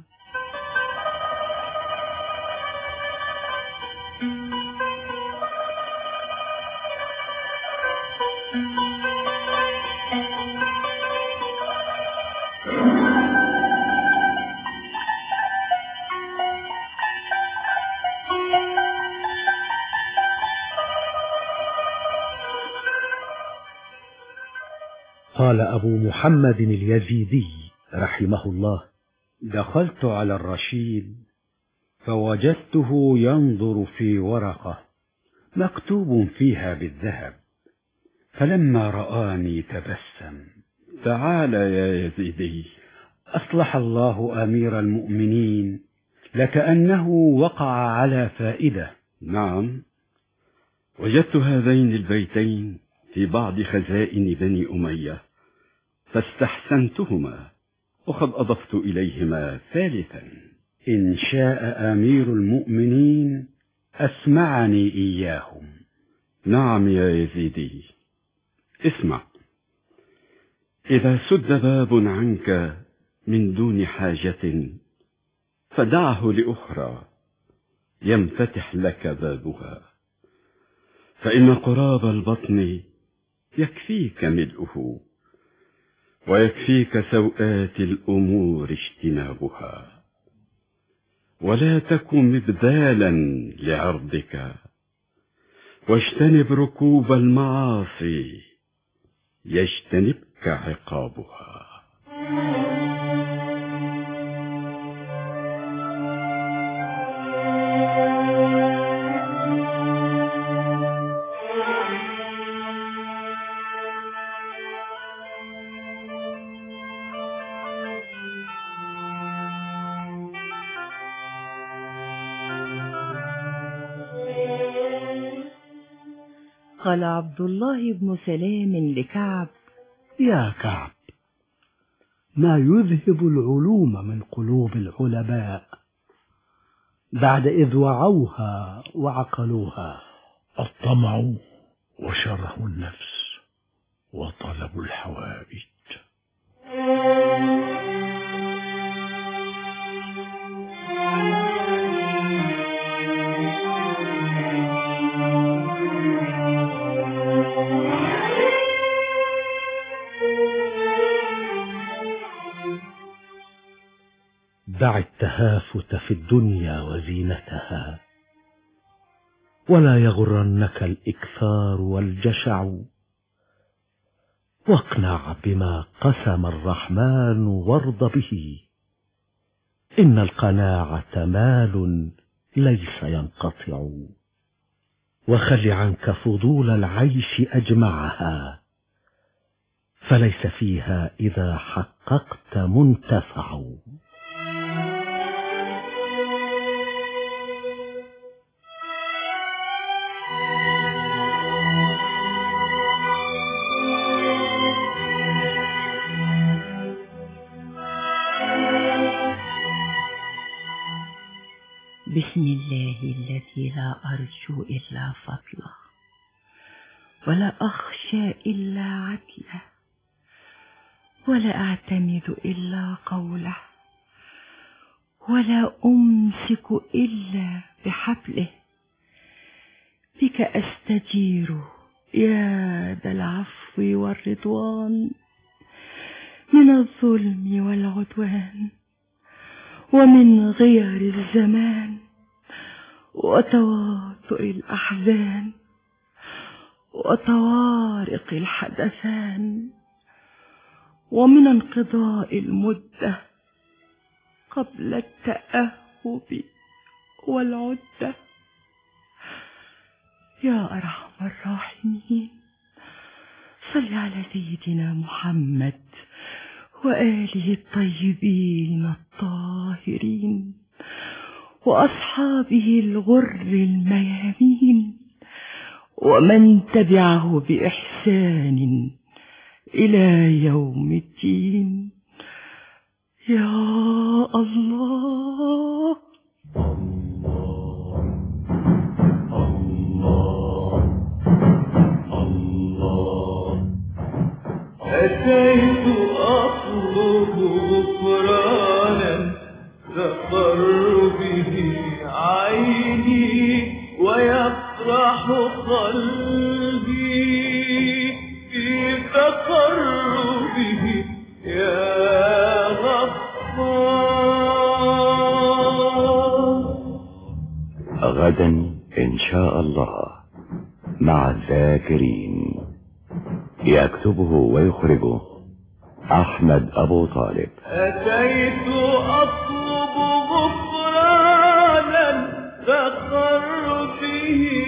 قال أبو محمد اليزيدي رحمه الله دخلت على الرشيد فوجدته ينظر في ورقة مكتوب فيها بالذهب فلما رآني تبسم تعال يا يزيدي أصلح الله أمير المؤمنين لكأنه وقع على فائدة نعم وجدت هذين البيتين في بعض خزائن بني أمية فاستحسنتهما وقد أضفت إليهما ثالثا إن شاء أمير المؤمنين أسمعني إياهم نعم يا يزيدي اسمع إذا سد باب عنك من دون حاجة فدعه لأخرى ينفتح لك بابها فإن قراب البطن يكفيك ملؤه ويكفيك سوءات الأمور اجتنابها ولا تكن مبدالا لعرضك واجتنب ركوب المعاصي يجتنبك عقابها قال عبد الله بن سلام لكعب يا كعب ما يذهب العلوم من قلوب العلماء بعد إذ وعوها وعقلوها الطمع وشره النفس وطلب الحوائج دع التهافت في الدنيا وزينتها ولا يغرنك الإكثار والجشع واقنع بما قسم الرحمن وارض به إن القناعة مال ليس ينقطع وخل عنك فضول العيش أجمعها فليس فيها إذا حققت منتفع بسم الله الذي لا أرجو إلا فضله ولا أخشى إلا عدله ولا أعتمد إلا قوله ولا أمسك إلا بحبله بك أستجير يا ذا العفو والرضوان من الظلم والعدوان ومن غير الزمان وتواطؤ الأحزان وطوارق الحدثان ومن انقضاء المدة قبل التأهب والعدة يا أرحم الراحمين صل على سيدنا محمد وآله الطيبين الطاهرين وأصحابه الغر الميامين ومن تبعه بإحسان إلى يوم الدين يا الله أتيت أطلب غفرانا تقر به عيني ويفرح قلبي في تقربه يا غفار غدا إن شاء الله مع الذاكرين يكتبه ويخرجه أحمد أبو طالب أتيت أطلب غفرانا فقر به